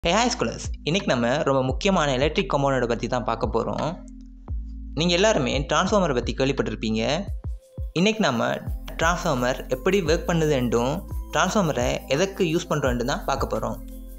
hey hi schoolers இன்றைக்கி நம்ம ரொம்ப முக்கியமான எலக்ட்ரிக் காம்பவுண்டை பற்றி தான் பார்க்க போகிறோம் நீங்கள் எல்லாருமே டிரான்ஸ்ஃபார்மரை பற்றி கேள்விப்பட்டிருப்பீங்க இன்றைக்கி நம்ம டிரான்ஸ்ஃபார்மர் எப்படி ஒர்க் பண்ணுதுன்றும் டிரான்ஸ்ஃபார்மரை எதற்கு யூஸ் பண்ணுறோன்ட்டு தான் பார்க்க போகிறோம்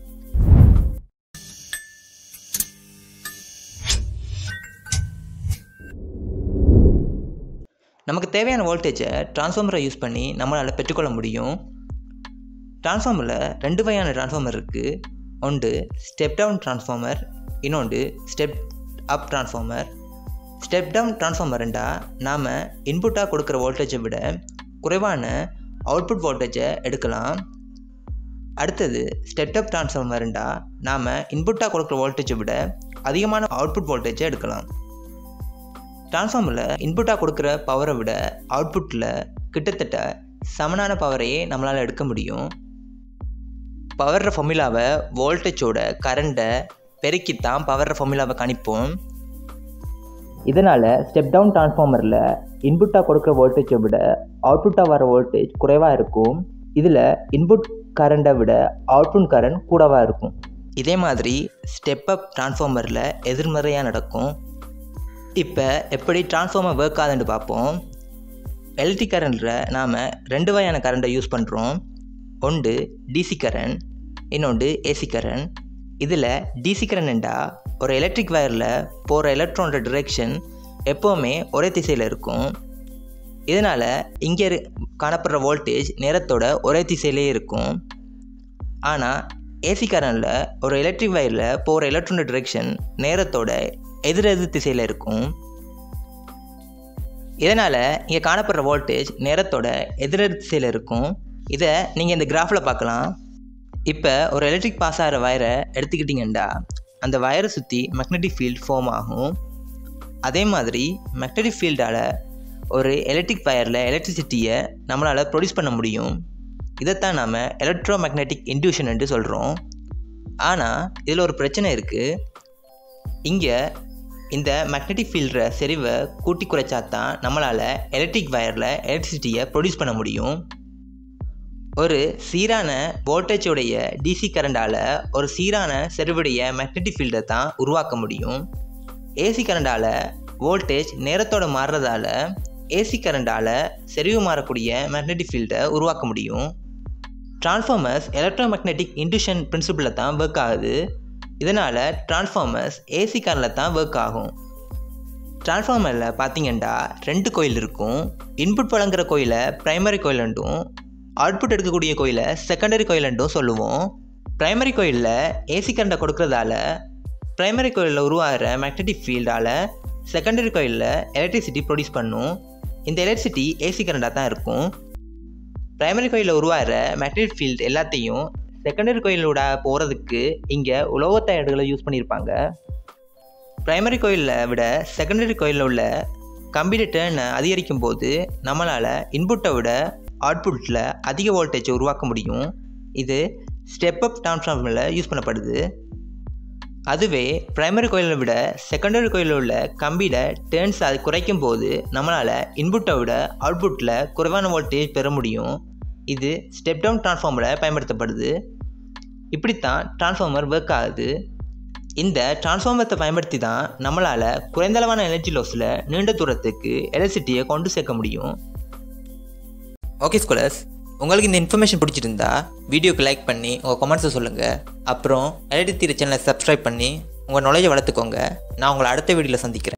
நமக்கு தேவையான வோல்டேஜை டிரான்ஸ்ஃபார்மரை யூஸ் பண்ணி நம்மளால் பெற்றுக்கொள்ள முடியும் டிரான்ஸ்ஃபார்மரில் ரெண்டு வகையான டிரான்ஸ்ஃபார்மர் இருக்குது ஒன்று ஸ்டெப் டவுன் டிரான்ஸ்ஃபார்மர் இன்னொன்று step up transformer step down டிரான்ஸ்ஃபார்மர்ண்டா நாம் இன்புட்டாக கொடுக்குற வோல்டேஜை விட குறைவான அவுட்புட் வோல்டேஜை எடுக்கலாம் அடுத்தது ஸ்டெப் அப் டிரான்ஸ்ஃபார்மர்ண்டா நாம் இன்புட்டாக கொடுக்குற வோல்டேஜை விட அதிகமான அவுட்புட் வோல்டேஜை எடுக்கலாம் டிரான்ஸ்ஃபார்மரில் இன்புட்டாக கொடுக்குற பவரை விட அவுட்புட்டில் கிட்டத்தட்ட சமனான பவரையே நம்மளால் எடுக்க முடியும் பவர் ஃபார்முலாவை வோல்டேஜோட கரண்ட்டை பெருக்கித்தான் பவர் ஃபார்முலாவை கணிப்போம் இதனால் ஸ்டெப் டவுன் டிரான்ஸ்ஃபார்மரில் இன்புட்டாக கொடுக்குற வோல்டேஜை விட அவுட்புட்டாக வர வோல்டேஜ் குறைவாக இருக்கும் இதில் இன்புட் கரண்ட்டை விட அவுட்புட் கரண்ட் கூடவாக இருக்கும் இதே மாதிரி ஸ்டெப் அப் டிரான்ஸ்ஃபார்மரில் எதிர்மறையாக நடக்கும் இப்போ எப்படி டிரான்ஸ்ஃபார்மர் ஒர்க் ஆகுதுன்னு பார்ப்போம் எலக்ட்ரிக் கரண்ட்டில் நாம் ரெண்டு வகையான கரண்ட்டை யூஸ் பண்ணுறோம் ஒன்று டிசி கரண்ட் இன்னொன்று ஏசி கரண்ட் இதில் டிசி கரண்ட்டா ஒரு எலக்ட்ரிக் வயரில் போகிற எலக்ட்ரானோட டிரெக்ஷன் எப்போவுமே ஒரே திசையில் இருக்கும் இதனால் இங்கே காணப்படுற வோல்டேஜ் நேரத்தோட ஒரே திசையிலே இருக்கும் ஆனால் ஏசி கரண்டில் ஒரு எலக்ட்ரிக் வயரில் போகிற எலக்ட்ரானோட டிரெக்ஷன் நேரத்தோட எதிரெதிர் திசையில் இருக்கும் இதனால் இங்கே காணப்படுற வோல்டேஜ் நேரத்தோட எதிரெதிர் திசையில் இருக்கும் இதை நீங்கள் இந்த கிராஃபில் பார்க்கலாம் இப்போ ஒரு எலக்ட்ரிக் பாஸ் ஆகிற வயரை எடுத்துக்கிட்டிங்கன்னா அந்த வயரை சுற்றி மேக்னெட்டிக் ஃபீல்ட் ஃபார்ம் ஆகும் அதே மாதிரி மேக்னெட்டிக் ஃபீல்டால் ஒரு எலக்ட்ரிக் வயரில் எலக்ட்ரிசிட்டியை நம்மளால் ப்ரொடியூஸ் பண்ண முடியும் இதைத்தான் நாம் எலக்ட்ரோ மேக்னெட்டிக் இன்டியூஷன் என்று சொல்கிறோம் ஆனால் இதில் ஒரு பிரச்சனை இருக்குது இங்கே இந்த மேக்னெட்டிக் ஃபீல்டரை செறிவை கூட்டி குறைச்சா தான் நம்மளால் எலக்ட்ரிக் வயரில் எலக்ட்ரிசிட்டியை ப்ரொடியூஸ் பண்ண முடியும் ஒரு சீரான வோல்டேஜுடைய டிசி கரண்டால் ஒரு சீரான செறிவுடைய மேக்னெட்டிக் ஃபீல்டை தான் உருவாக்க முடியும் ஏசி கரண்டால் வோல்டேஜ் நேரத்தோட மாறுறதால ஏசி கரண்டால் செறிவு மாறக்கூடிய மேக்னெட்டிக் ஃபீல்டை உருவாக்க முடியும் டிரான்ஸ்ஃபார்மர்ஸ் எலக்ட்ரோ மேக்னெட்டிக் இன்டியூஷன் பிரின்சிபிளில் தான் ஒர்க் ஆகுது இதனால் டிரான்ஸ்ஃபார்மர்ஸ் ஏசி கரண்டில் தான் ஒர்க் ஆகும் டிரான்ஸ்ஃபார்மரில் பார்த்தீங்கன்னா ரெண்டு கோயில் இருக்கும் இன்புட் வழங்குற கோயிலை ப்ரைமரி கோயிலண்டும் அவுட்புட் எடுக்கக்கூடிய கோயிலை செகண்டரி கோயிலண்டும் சொல்லுவோம் ப்ரைமரி கோயிலில் ஏசி கரண்டை கொடுக்கறதால ப்ரைமரி கோயிலில் உருவாகிற மேக்னெட்டிக் ஃபீல்டால் செகண்டரி கோயிலில் எலக்ட்ரிசிட்டி ப்ரொடியூஸ் பண்ணும் இந்த எலக்ட்ரிசிட்டி ஏசி கரண்டாக தான் இருக்கும் ப்ரைமரி கோயிலில் உருவாகிற மேக்னெட்டிக் ஃபீல்ட் எல்லாத்தையும் செகண்டரி கோயிலோட போகிறதுக்கு இங்கே உலோகத்தயடுகளை யூஸ் பண்ணியிருப்பாங்க ப்ரைமரி கோயிலில் விட செகண்டரி கோயிலில் உள்ள கம்ப்யூட்டர் டேர்னை அதிகரிக்கும் போது நம்மளால் இன்புட்டை விட அவுட்புட்டில் அதிக வோல்டேஜை உருவாக்க முடியும் இது ஸ்டெப் அப் டிரான்ஸ்ஃபார்மரில் யூஸ் பண்ணப்படுது அதுவே ப்ரைமரி கோயிலை விட செகண்டரி கோயிலில் உள்ள கம்பியில் டேர்ன்ஸ் அது குறைக்கும் போது நம்மளால் இன்புட்டை விட அவுட்புட்டில் குறைவான வோல்டேஜ் பெற முடியும் இது ஸ்டெப் டவுன் டிரான்ஸ்ஃபார்மரில் பயன்படுத்தப்படுது இப்படித்தான் டிரான்ஸ்ஃபார்மர் ஒர்க் ஆகுது இந்த டிரான்ஸ்ஃபார்மத்தை பயன்படுத்தி தான் நம்மளால் குறைந்தளவான எனர்ஜி லாஸில் நீண்ட தூரத்துக்கு எலக்ட்ரிசிட்டியை கொண்டு சேர்க்க முடியும் ஓகே ஸ்கூலர்ஸ் உங்களுக்கு இந்த இன்ஃபர்மேஷன் பிடிச்சிருந்தா வீடியோக்கு லைக் பண்ணி உங்கள் கமெண்ட்ஸை சொல்லுங்கள் அப்புறம் எலக்ட்ரிக் தீர சேனலை சப்ஸ்கிரைப் பண்ணி உங்கள் நாலேஜை வளர்த்துக்கோங்க நான் உங்களை அடுத்த வீடியோவில் சந்திக்கிறேன்